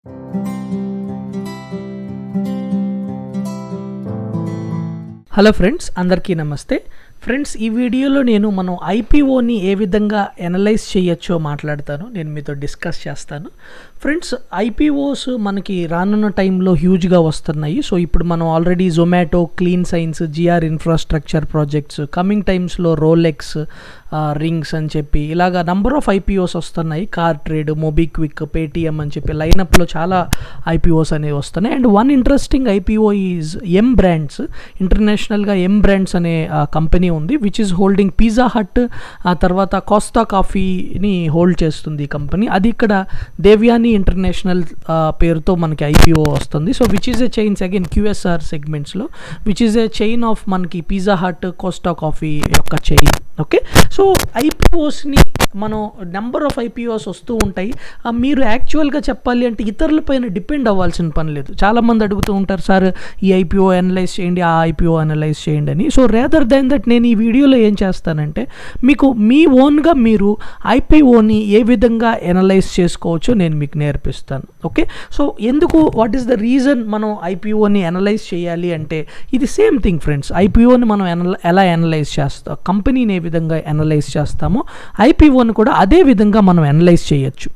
hello friends అందరికీ నమస్తే friends ఈ వీడియోలో నేను మనం ఐపీఓని ఏ విధంగా ఎనలైజ్ చేయొచ్చో మాట్లాడతాను నేను మీతో డిస్కస్ చేస్తాను ఫ్రెండ్స్ ఐపీఓస్ మనకి రానున్న టైంలో హ్యూజ్గా వస్తున్నాయి సో ఇప్పుడు మనం already Zomato clean science GR infrastructure projects coming టైమ్స్లో రోలెక్స్ రింగ్స్ అని చెప్పి ఇలాగా నంబర్ ఆఫ్ ఐపీఓస్ వస్తున్నాయి కార్ ట్రేడ్ మొబిక్విక్ పేటిఎం అని చెప్పి లైనప్లో చాలా ఐపీఓస్ అనేవి వస్తున్నాయి and one interesting IPO is M brands ఇంటర్నేషనల్గా ఎం బ్రాండ్స్ అనే కంపెనీ ఉంది which is holding pizza hut ఆ తర్వాత కోస్తా కాఫీని హోల్డ్ చేస్తుంది ఈ కంపెనీ అది ఇక్కడ దేవ్యాని ఇంటర్నేషనల్ పేరుతో మనకి ఐపీఓ వస్తుంది so which is a chains again QSR సెగ్మెంట్స్లో which is a chain of మనకి పిజ్జా హట్ కోస్టా కాఫీ యొక్క చైన్ ఓకే సో ఐపీఓస్ని మనం నెంబర్ ఆఫ్ ఐపీఓస్ వస్తూ ఉంటాయి మీరు యాక్చువల్గా చెప్పాలి అంటే ఇతరులపైన డిపెండ్ అవ్వాల్సిన పని లేదు చాలామంది అడుగుతూ ఉంటారు సార్ ఈ ఐపీఓ అనలైజ్ చేయండి ఆ ఐపీఓ అనలైజ్ చేయండి అని సో రేదర్ దెన్ దట్ నేను ఈ వీడియోలో ఏం చేస్తానంటే మీకు మీ ఓన్గా మీరు ఐపీఓని ఏ విధంగా ఎనలైజ్ చేసుకోవచ్చో నేను మీకు నేర్పిస్తాను ఓకే సో ఎందుకు వాట్ ఈస్ ద రీజన్ మనం ఐపీఓని అనలైజ్ చేయాలి అంటే ఇది సేమ్ థింగ్ ఫ్రెండ్స్ ఐపీఓని మనం ఎలా అనలైజ్ చేస్తాం కంపెనీని ఏ విధంగా అనలైజ్ చేస్తామో ఐపీఓని కూడా అదే విధంగా మనం అనలైజ్ చేయొచ్చు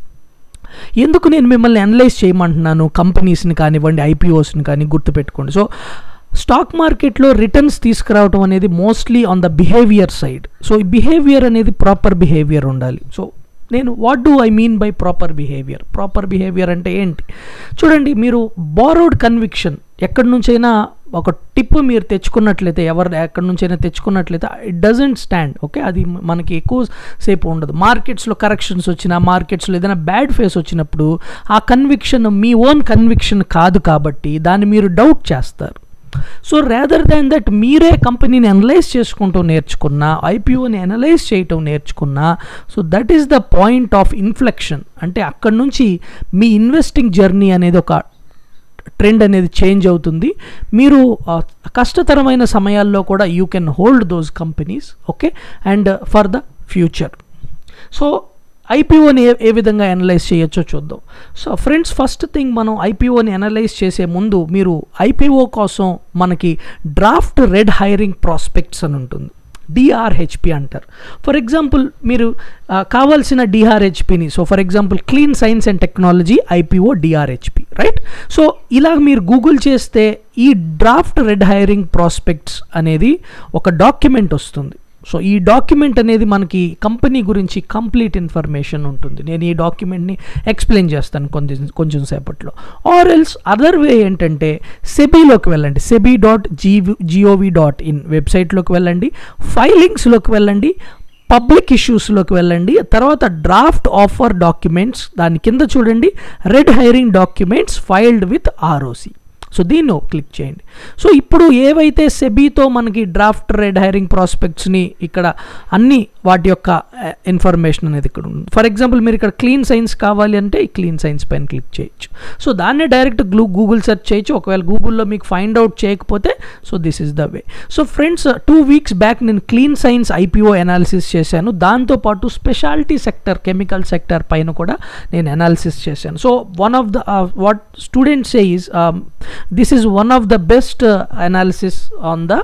ఎందుకు నేను మిమ్మల్ని అనలైజ్ చేయమంటున్నాను కంపెనీస్ని కానివ్వండి ఐపీఓస్ని కానీ గుర్తుపెట్టుకోండి సో స్టాక్ మార్కెట్లో రిటర్న్స్ తీసుకురావడం అనేది mostly on the behaviour side so ఈ బిహేవియర్ అనేది ప్రాపర్ బిహేవియర్ ఉండాలి సో నేను what do I mean by proper behaviour proper behaviour అంటే ఏంటి చూడండి మీరు బారోడ్ కన్విక్షన్ ఎక్కడి నుంచైనా ఒక టిప్ మీరు తెచ్చుకున్నట్లయితే ఎవరు ఎక్కడి నుంచైనా తెచ్చుకున్నట్లయితే ఇట్ డజంట్ స్టాండ్ ఓకే అది మనకి ఎక్కువ సేపు ఉండదు మార్కెట్స్లో కరెక్షన్స్ వచ్చినా మార్కెట్స్లో ఏదైనా బ్యాడ్ ఫేస్ వచ్చినప్పుడు ఆ కన్విక్షన్ మీ ఓన్ కన్విక్షన్ కాదు కాబట్టి దాన్ని మీరు డౌట్ చేస్తారు సో రేదర్ దాన్ దట్ మీరే కంపెనీని అనలైజ్ చేసుకుంటూ నేర్చుకున్నా ఐపీఓని అనలైజ్ చేయటం నేర్చుకున్నా so that is the point of inflection అంటే అక్కడ నుంచి మీ ఇన్వెస్టింగ్ జర్నీ అనేది ఒక ట్రెండ్ అనేది చేంజ్ అవుతుంది మీరు కష్టతరమైన సమయాల్లో కూడా you can hold those companies okay and for the future so ఐపీఓని ఏ ఏ విధంగా అనలైజ్ చేయొచ్చో చూద్దాం సో ఫ్రెండ్స్ ఫస్ట్ థింగ్ మనం ఐపీఓని అనలైజ్ చేసే ముందు మీరు ఐపీఓ కోసం మనకి డ్రాఫ్ట్ రెడ్ హైరింగ్ ప్రాస్పెక్ట్స్ అని ఉంటుంది డిఆర్హెచ్పి అంటారు ఫర్ ఎగ్జాంపుల్ మీరు కావాల్సిన డిఆర్హెచ్పిని so for example clean science and technology IPO DRHP right so ఇలా మీరు గూగుల్ చేస్తే ఈ డ్రాఫ్ట్ రెడ్ హైరింగ్ ప్రాస్పెక్ట్స్ అనేది ఒక డాక్యుమెంట్ వస్తుంది సో ఈ డాక్యుమెంట్ అనేది మనకి కంపెనీ గురించి కంప్లీట్ ఇన్ఫర్మేషన్ ఉంటుంది నేను ఈ డాక్యుమెంట్ని ఎక్స్ప్లెయిన్ చేస్తాను కొంచెం కొంచెం సేపట్లో ఆర్ ఎల్స్ అదర్ వే ఏంటంటే సెబీలోకి వెళ్ళండి SEBI dot G V GOV dot in వెబ్సైట్లోకి వెళ్ళండి ఫైలింగ్స్లోకి వెళ్ళండి పబ్లిక్ ఇష్యూస్లోకి వెళ్ళండి తర్వాత డ్రాఫ్ట్ ఆఫర్ డాక్యుమెంట్స్ దాని కింద చూడండి red herring documents filed with ROC so దీన్ని క్లిక్ చేయండి సో ఇప్పుడు ఏవైతే సెబీతో మనకి డ్రాఫ్ట్ రెడ్ హైరింగ్ ప్రాస్పెక్ట్స్ని ఇక్కడ అన్ని వాటి యొక్క ఇన్ఫర్మేషన్ అనేది ఇక్కడ ఉంది ఫర్ ఎగ్జాంపుల్ మీరు ఇక్కడ క్లీన్ సైన్స్ కావాలి అంటే ఈ క్లీన్ సైన్స్ పైన క్లిక్ చేయొచ్చు సో దాన్నే డైరెక్ట్ గ్లూ గూగుల్ సెర్చ్ చేయొచ్చు ఒకవేళ గూగుల్లో మీకు ఫైండ్ అవుట్ చేయకపోతే so this is the way so friends two weeks back నేను క్లీన్ సైన్స్ ఐపీఓ అనాలిసిస్ చేశాను దాంతోపాటు స్పెషాలిటీ సెక్టర్ కెమికల్ సెక్టర్ పైన కూడా నేను అనాలిసిస్ చేశాను so one of the what students is this is one of the best analysis on the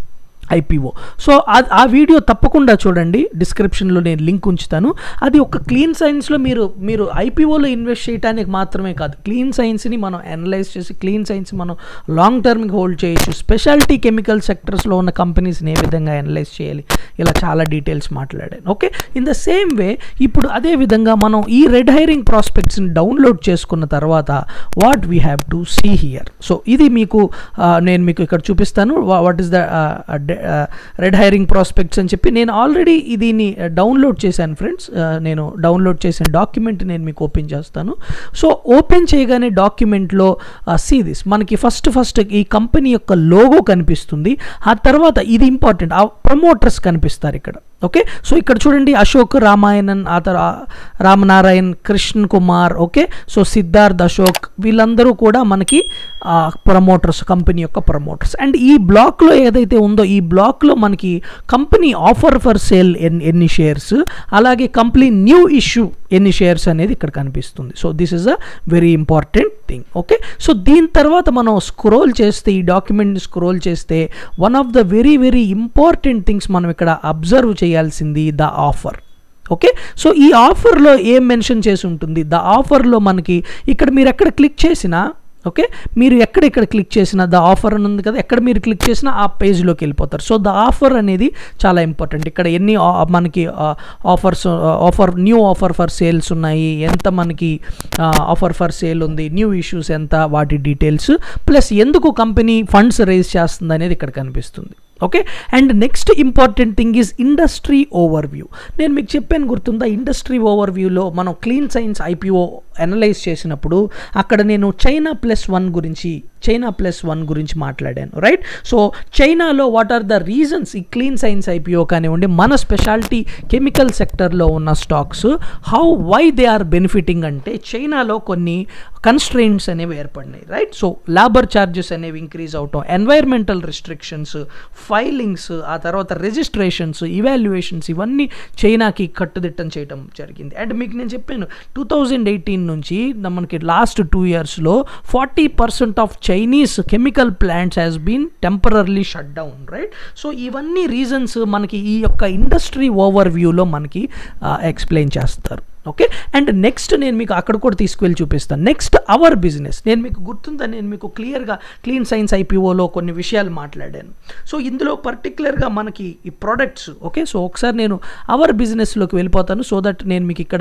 IPO so ఆ video తప్పకుండా చూడండి డిస్క్రిప్షన్లో నేను లింక్ ఉంచుతాను అది ఒక క్లీన్ సైన్స్లో మీరు మీరు ఐపీఓలో ఇన్వెస్ట్ చేయడానికి మాత్రమే కాదు క్లీన్ సైన్స్ని మనం అనలైజ్ చేసి క్లీన్ సైన్స్ మనం లాంగ్ టర్మ్కి హోల్డ్ చేయొచ్చు స్పెషాలిటీ కెమికల్ సెక్టర్స్లో ఉన్న కంపెనీస్ని ఏ విధంగా అనలైజ్ చేయాలి ఇలా చాలా డీటెయిల్స్ మాట్లాడాను okay in the same way ఇప్పుడు అదే విధంగా మనం ఈ రెడ్ హైరింగ్ ప్రాస్పెక్ట్స్ని డౌన్లోడ్ చేసుకున్న తర్వాత what we have to see here so ఇది మీకు నేను మీకు ఇక్కడ చూపిస్తాను what is the red herring prospectus అని చెప్పి నేను ఆల్రెడీ దీన్ని డౌన్లోడ్ చేశాను ఫ్రెండ్స్ నేను డౌన్లోడ్ చేసిన డాక్యుమెంట్ నేను మీకు ఓపెన్ చేస్తాను సో ఓపెన్ చేయగానే డాక్యుమెంట్లో సీ దిస్ మనకి ఫస్ట్ ఫస్ట్ ఈ కంపెనీ యొక్క లోగో కనిపిస్తుంది ఆ తర్వాత ఇది ఇంపార్టెంట్ ఆ ప్రమోటర్స్ కనిపిస్తారు ఇక్కడ ఓకే సో ఇక్కడ చూడండి అశోక్ రామాయణన్ ఆ తర్వాత రామనారాయణ్ కృష్ణ్ కుమార్ ఓకే సో సిద్ధార్థ్ అశోక్ వీళ్ళందరూ కూడా మనకి ప్రమోటర్స్ కంపెనీ యొక్క ప్రమోటర్స్ అండ్ ఈ బ్లాక్లో ఏదైతే ఉందో ఈ బ్లాక్లో మనకి కంపెనీ ఆఫర్ ఫర్ సేల్ ఎన్ ఎన్ని షేర్స్ అలాగే కంపెనీ న్యూ ఇష్యూ ఎన్ని షేర్స్ అనేది ఇక్కడ కనిపిస్తుంది so this is a very important thing okay so దీని తర్వాత మనం స్క్రోల్ చేస్తే ఈ డాక్యుమెంట్ని స్క్రోల్ చేస్తే one of the very very important things మనం ఇక్కడ అబ్జర్వ్ చేయాల్సింది ద ఆఫర్ ఓకే సో ఈ ఆఫర్లో ఏం మెన్షన్ చేసి ఉంటుంది ద ఆఫర్లో మనకి ఇక్కడ మీరు ఎక్కడ క్లిక్ చేసినా ఓకే మీరు ఎక్కడ ఇక్కడ క్లిక్ చేసిన ద ఆఫర్ అని ఉంది కదా ఎక్కడ మీరు క్లిక్ చేసినా ఆ పేజ్లోకి వెళ్ళిపోతారు సో ద ఆఫర్ అనేది చాలా ఇంపార్టెంట్ ఇక్కడ ఎన్ని మనకి offers offer new offer for sales ఉన్నాయి ఎంత మనకి ఆఫర్ ఫర్ సేల్ ఉంది న్యూ ఇష్యూస్ ఎంత వాటి డీటెయిల్స్ ప్లస్ ఎందుకు కంపెనీ ఫండ్స్ రేజ్ చేస్తుంది అనేది ఇక్కడ కనిపిస్తుంది okay and next important thing is industry overview నేను మీకు చెప్పాను గుర్తుందా ఇండస్ట్రీ ఓవర్ వ్యూలో మనం క్లీన్ సైన్స్ ఐపీఓ అనలైజ్ చేసినప్పుడు అక్కడ నేను చైనా ప్లస్ వన్ గురించి చైనా ప్లస్ వన్ గురించి మాట్లాడాను రైట్ సో చైనాలో వాట్ ఆర్ ద రీజన్స్ ఈ క్లీన్ సైన్స్ ఐపీఓ కానివ్వండి మన స్పెషాలిటీ కెమికల్ సెక్టర్లో ఉన్న stocks how why they are benefiting అంటే చైనాలో కొన్ని కన్స్ట్రెయింట్స్ అనేవి ఏర్పడినాయి రైట్ సో లేబర్ ఛార్జెస్ అనేవి ఇంక్రీజ్ అవటం ఎన్వైర్మెంటల్ రిస్ట్రిక్షన్స్ ఫైలింగ్స్ ఆ తర్వాత రిజిస్ట్రేషన్స్ ఇవాల్యుయేషన్స్ ఇవన్నీ చైనాకి కట్టుదిట్టం చేయడం జరిగింది అండ్ మీకు నేను చెప్పాను టూ థౌజండ్ ఎయిటీన్ నుంచి మనకి లాస్ట్ టూ ఇయర్స్లో forty percent of Chinese chemical plants has been temporary shut down right so ఇవన్నీ రీజన్స్ మనకి ఈ యొక్క ఇండస్ట్రీ ఓవర్ వ్యూలో మనకి ఎక్స్ప్లెయిన్ చేస్తారు ఓకే అండ్ నెక్స్ట్ నేను మీకు అక్కడ కూడా తీసుకువెళ్ళి చూపిస్తాను నెక్స్ట్ అవర్ బిజినెస్ నేను మీకు గుర్తుందా నేను మీకు క్లియర్గా క్లీన్ సైన్స్ ఐపీఓలో కొన్ని విషయాలు మాట్లాడాను సో ఇందులో పర్టికులర్గా మనకి ఈ ప్రొడక్ట్స్ ఓకే సో ఒకసారి నేను అవర్ బిజినెస్లోకి వెళ్ళిపోతాను సో దట్ నేను మీకు ఇక్కడ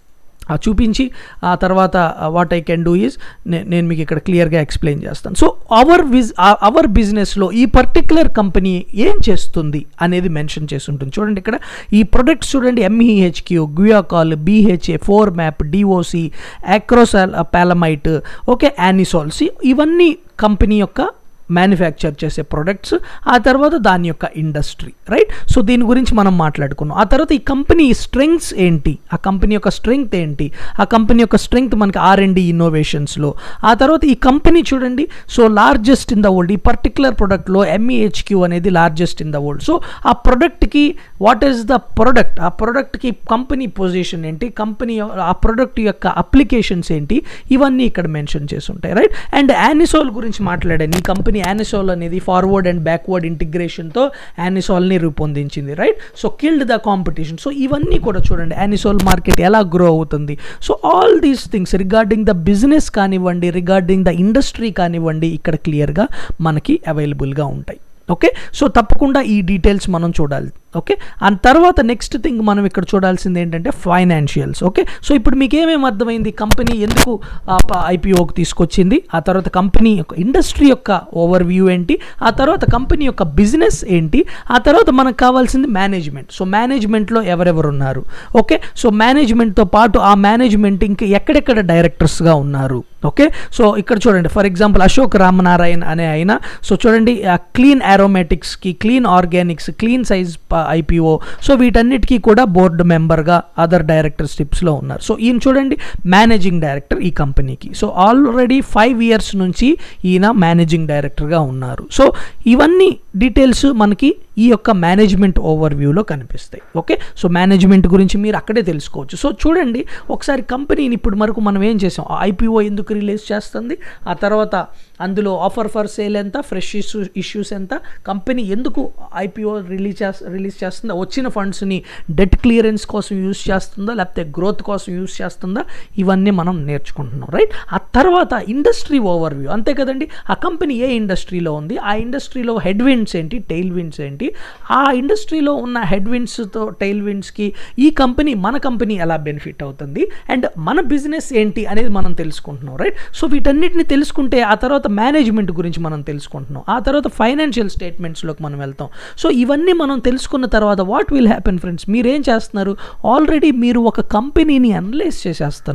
చూపించి ఆ తర్వాత what I can do is నేను మీకు ఇక్కడ క్లియర్గా ఎక్స్ప్లెయిన్ చేస్తాను సో అవర్ విజ్ అవర్ బిజినెస్లో ఈ పర్టికులర్ కంపెనీ ఏం చేస్తుంది అనేది మెన్షన్ చేసి ఉంటుంది చూడండి ఇక్కడ ఈ ప్రొడక్ట్స్ చూడండి MEHQ guaiacol BHA four MAP DOC అక్రోసాల్ పాలమైట్ ఓకే యానిసాల్స్ ఇవన్నీ కంపెనీ యొక్క మ్యానుఫ్యాక్చర్ చేసే ప్రొడక్ట్స్ ఆ తర్వాత దాని యొక్క ఇండస్ట్రీ రైట్ సో దీని గురించి మనం మాట్లాడుకున్నాం ఆ తర్వాత ఈ కంపెనీ స్ట్రెంగ్స్ ఏంటి ఆ కంపెనీ యొక్క స్ట్రెంగ్త్ ఏంటి ఆ కంపెనీ యొక్క స్ట్రెంగ్త్ మనకి ఆర్ అండ్ డి ఇన్నోవేషన్స్లో ఆ తర్వాత ఈ కంపెనీ చూడండి so largest in the world ఈ పర్టికులర్ ప్రొడక్ట్లో ఎంఈహెచ్క్యూ అనేది largest in the world so ఆ ప్రొడక్ట్కి వాట్ ఈస్ ద ప్రొడక్ట్ ఆ ప్రొడక్ట్కి కంపెనీ పొజిషన్ ఏంటి కంపెనీ ఆ ప్రొడక్ట్ యొక్క అప్లికేషన్స్ ఏంటి ఇవన్నీ ఇక్కడ మెన్షన్ చేసి ఉంటాయి రైట్ అండ్ యానిసోల్ గురించి మాట్లాడాను ఈ కంపెనీ యానిసోల్ అనేది ఫార్వర్డ్ అండ్ బ్యాక్వర్డ్ ఇంటిగ్రేషన్తో యానిసోల్ని రూపొందించింది right so killed the competition so ఇవన్నీ కూడా చూడండి యానిసోల్ మార్కెట్ ఎలా గ్రో అవుతుంది so all these things regarding the business కానివ్వండి రిగార్డింగ్ ద ఇండస్ట్రీ కానివ్వండి ఇక్కడ క్లియర్గా మనకి అవైలబుల్గా ఉంటాయి ఓకే సో తప్పకుండా ఈ డీటెయిల్స్ మనం చూడాలి ఓకే అండ్ తర్వాత నెక్స్ట్ థింగ్ మనం ఇక్కడ చూడాల్సింది ఏంటంటే ఫైనాన్షియల్స్ ఓకే సో ఇప్పుడు మీకు ఏమేమి అర్థమైంది కంపెనీ ఎందుకు ఐపీఓకి తీసుకొచ్చింది ఆ తర్వాత కంపెనీ యొక్క ఇండస్ట్రీ యొక్క ఓవర్ వ్యూ ఏంటి ఆ తర్వాత కంపెనీ యొక్క బిజినెస్ ఏంటి ఆ తర్వాత మనకు కావాల్సింది మేనేజ్మెంట్ సో మేనేజ్మెంట్లో ఎవరెవరు ఉన్నారు ఓకే సో మేనేజ్మెంట్తో పాటు ఆ మేనేజ్మెంట్ ఇంకా ఎక్కడెక్కడ డైరెక్టర్స్గా ఉన్నారు ఓకే సో ఇక్కడ చూడండి ఫర్ ఎగ్జాంపుల్ అశోక్ రామనారాయణ్ అనే ఆయన సో చూడండి క్లీన్ ఆరోమేటిక్స్కి క్లీన్ ఆర్గానిక్స్ క్లీన్ సైజ్ ఐపీఓ సో వీటన్నిటికీ కూడా బోర్డు మెంబర్గా అదర్ డైరెక్టర్ స్టిప్స్లో ఉన్నారు సో ఈయన చూడండి మేనేజింగ్ డైరెక్టర్ ఈ కంపెనీకి సో ఆల్రెడీ ఫైవ్ ఇయర్స్ నుంచి ఈయన మేనేజింగ్ డైరెక్టర్గా ఉన్నారు సో ఇవన్నీ డీటెయిల్స్ మనకి ఈ యొక్క మేనేజ్మెంట్ ఓవర్ వ్యూలో కనిపిస్తాయి ఓకే సో మేనేజ్మెంట్ గురించి మీరు అక్కడే తెలుసుకోవచ్చు సో చూడండి ఒకసారి కంపెనీని ఇప్పుడు వరకు మనం ఏం చేసాం ఐపీఓ ఎందుకు రిలీజ్ చేస్తుంది ఆ తర్వాత అందులో ఆఫర్ ఫర్ సేల్ ఎంత ఫ్రెష్ ఇష్యూ ఇష్యూస్ ఎంత కంపెనీ ఎందుకు ఐపీఓ రిలీజ్ చేస్ రిలీజ్ చేస్తుందా వచ్చిన ఫండ్స్ని డెట్ క్లియరెన్స్ కోసం యూస్ చేస్తుందా లేకపోతే గ్రోత్ కోసం యూస్ చేస్తుందా ఇవన్నీ మనం నేర్చుకుంటున్నాం రైట్ ఆ తర్వాత ఇండస్ట్రీ ఓవర్ వ్యూ అంతే కదండి ఆ కంపెనీ ఏ ఇండస్ట్రీలో ఉంది ఆ ఇండస్ట్రీలో హెడ్ విండ్స్ ఏంటి టైల్ విండ్స్ ఏంటి ఆ ఇండస్ట్రీలో ఉన్న హెడ్ విండ్స్తో టైల్ విండ్స్కి ఈ కంపెనీ మన కంపెనీ ఎలా బెనిఫిట్ అవుతుంది అండ్ మన బిజినెస్ ఏంటి అనేది మనం తెలుసుకుంటున్నాం రైట్ సో వీటన్నిటిని తెలుసుకుంటే ఆ తర్వాత మేనేజ్మెంట్ గురించి మనం తెలుసుకుంటున్నాం ఆ తర్వాత ఫైనాన్షియల్ స్టేట్మెంట్స్లోకి మనం వెళ్తాం సో ఇవన్నీ మనం తెలుసుకున్న తర్వాత వాట్ విల్ హ్యాపెన్ ఫ్రెండ్స్ మీరేం చేస్తున్నారు ఆల్రెడీ మీరు ఒక కంపెనీని అనలైజ్ చేసేస్తున్నారు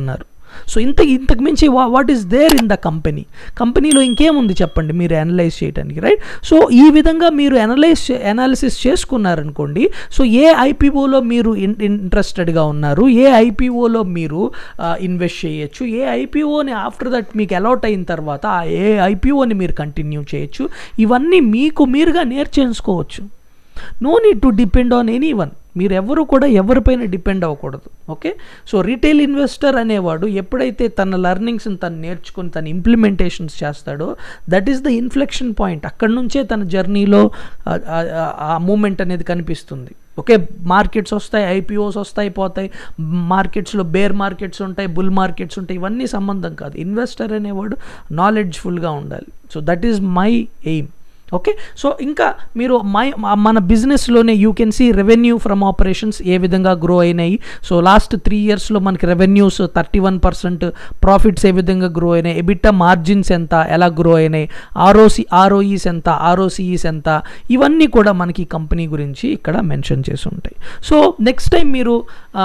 సో ఇంత ఇంతకు మించి what is there in the company కంపెనీలో ఇంకేముంది చెప్పండి మీరు అనలైజ్ చేయడానికి రైట్ సో ఈ విధంగా మీరు అనలైజ్ అనాలిసిస్ చేసుకున్నారనుకోండి సో ఏ ఐపీఓలో మీరు ఇన్ ఇంట్రెస్టెడ్గా ఉన్నారు ఏ ఐపీఓలో మీరు ఇన్వెస్ట్ చేయొచ్చు ఏ ఐపీఓని ఆఫ్టర్ దట్ మీకు అలాట్ అయిన తర్వాత ఆ ఏ ఐపీఓని మీరు కంటిన్యూ చేయొచ్చు ఇవన్నీ మీకు మీరుగా నేర్చేసుకోవచ్చు no need to depend on anyone మీరు ఎవరు కూడా ఎవరిపైన డిపెండ్ అవ్వకూడదు ఓకే సో రీటైల్ ఇన్వెస్టర్ అనేవాడు ఎప్పుడైతే తన లర్నింగ్స్ని తను నేర్చుకొని తన ఇంప్లిమెంటేషన్స్ చేస్తాడో that is the inflection point అక్కడి నుంచే తన జర్నీలో ఆ మూమెంట్ అనేది కనిపిస్తుంది ఓకే మార్కెట్స్ వస్తాయి ఐపీఓస్ వస్తాయి పోతాయి మార్కెట్స్లో బేర్ మార్కెట్స్ ఉంటాయి బుల్ మార్కెట్స్ ఉంటాయి ఇవన్నీ సంబంధం కాదు ఇన్వెస్టర్ అనేవాడు నాలెడ్జ్ఫుల్గా ఉండాలి so that is my aim okay so ఇంకా మీరు మై మన బిజినెస్లోనే you can see revenue from operations ఏ విధంగా గ్రో అయినాయి సో లాస్ట్ త్రీ ఇయర్స్లో మనకి revenues thirty one percent profits ఏ విధంగా గ్రో అయినాయి ఎబిట్టా మార్జిన్స్ ఎంత ఎలా గ్రో అయినాయి ఆర్ఓసి ఆర్ఓఈస్ ఎంత ఆర్ఓసిఈస్ ఎంత ఇవన్నీ కూడా మనకి కంపెనీ గురించి ఇక్కడ మెన్షన్ చేసి ఉంటాయి సో నెక్స్ట్ టైం మీరు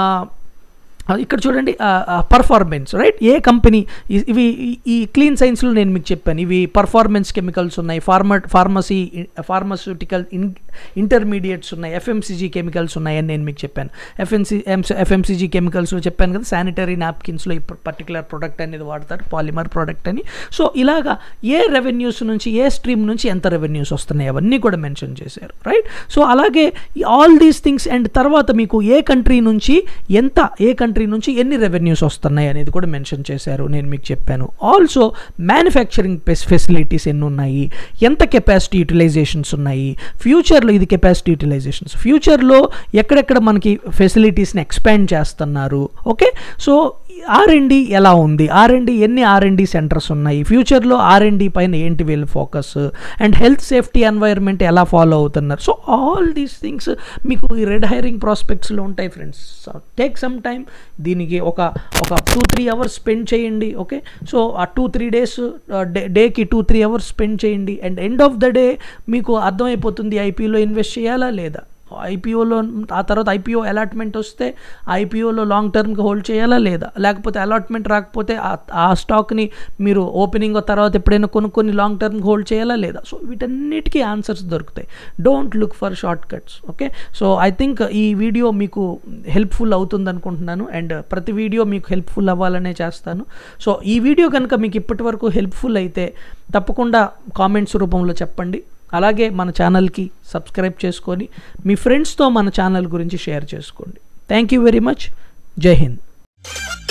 ఇక్కడ చూడండి పర్ఫార్మెన్స్ రైట్ ఏ కంపెనీ ఇవి ఈ క్లీన్ సైన్స్లో నేను మీకు చెప్పాను ఇవి పర్ఫార్మెన్స్ కెమికల్స్ ఉన్నాయి pharma pharmacy pharmaceutical in intermediates ఉన్నాయి ఎఫ్ఎంసీజీ కెమికల్స్ ఉన్నాయి అని నేను మీకు చెప్పాను ఎఫ్ఎంసీ ఎఫ్ఎంసీజీ కెమికల్స్లో చెప్పాను కదా శానిటరీ నాప్కిన్స్లో ఈ పర్టికులర్ ప్రోడక్ట్ అనేది వాడతారు పాలిమర్ ప్రోడక్ట్ అని సో ఇలాగా ఏ రెవెన్యూస్ నుంచి ఏ స్ట్రీమ్ నుంచి ఎంత రెవెన్యూస్ వస్తున్నాయి అవన్నీ కూడా మెన్షన్ చేశారు రైట్ సో అలాగే ఆల్ దీస్ థింగ్స్ అండ్ తర్వాత మీకు ఏ కంట్రీ నుంచి ఎంత ఏ కంట్రీ కంట్రీ నుంచి ఎన్ని రెవెన్యూస్ వస్తున్నాయి అనేది కూడా మెన్షన్ చేశారు నేను మీకు చెప్పాను ఆల్సో మ్యానుఫ్యాక్చరింగ్ ఫెసిలిటీస్ ఎన్ని ఉన్నాయి ఎంత కెపాసిటీ యూటిలైజేషన్స్ ఉన్నాయి ఫ్యూచర్లో ఇది కెపాసిటీ యూటిలైజేషన్స్ ఫ్యూచర్లో ఎక్కడెక్కడ మనకి ఫెసిలిటీస్ని ఎక్స్పాండ్ చేస్తున్నారు ఓకే సో ఆర్ఎండి ఎలా ఉంది ఆర్ఎండి ఎన్ని ఆర్ఎండి సెంటర్స్ ఉన్నాయి ఫ్యూచర్లో ఆర్ఎండి పైన ఏంటి వీళ్ళ focus and health safety environment ఎలా ఫాలో అవుతున్నారు సో ఆల్ దీస్ థింగ్స్ మీకు ఈ రెడ్ హైరింగ్ ప్రాస్పెక్ట్స్లో ఉంటాయి ఫ్రెండ్స్ టేక్ సమ్ టైమ్ దీనికి ఒక ఒక టూ త్రీ అవర్స్ స్పెండ్ చేయండి ఓకే సో ఆ టూ త్రీ డేస్ డే డేకి టూ త్రీ అవర్స్ స్పెండ్ చేయండి and end of the day మీకు అర్థమైపోతుంది ఐపీలో ఇన్వెస్ట్ చేయాలా లేదా ఐపీఓలో ఆ తర్వాత ఐపీఓ అలాట్మెంట్ వస్తే ఐపీఓలో లాంగ్ టర్మ్కి హోల్డ్ చేయాలా లేదా లేకపోతే అలాట్మెంట్ రాకపోతే ఆ స్టాక్ని మీరు ఓపెనింగ్ తర్వాత ఎప్పుడైనా కొనుక్కొని లాంగ్ టర్మ్కి హోల్డ్ చేయాలా లేదా సో వీటన్నిటికీ ఆన్సర్స్ దొరుకుతాయి don't look for short cuts okay so I think ఈ వీడియో మీకు హెల్ప్ఫుల్ అవుతుంది అనుకుంటున్నాను అండ్ ప్రతి వీడియో మీకు హెల్ప్ఫుల్ అవ్వాలనే చేస్తాను సో ఈ వీడియో కనుక మీకు ఇప్పటి వరకు హెల్ప్ఫుల్ అయితే తప్పకుండా కామెంట్స్ రూపంలో చెప్పండి అలాగే మన ఛానల్కి సబ్స్క్రైబ్ చేసుకొని మీ ఫ్రెండ్స్తో మన ఛానల్ గురించి షేర్ చేసుకోండి థ్యాంక్ యూ వెరీ మచ్ జై హింద్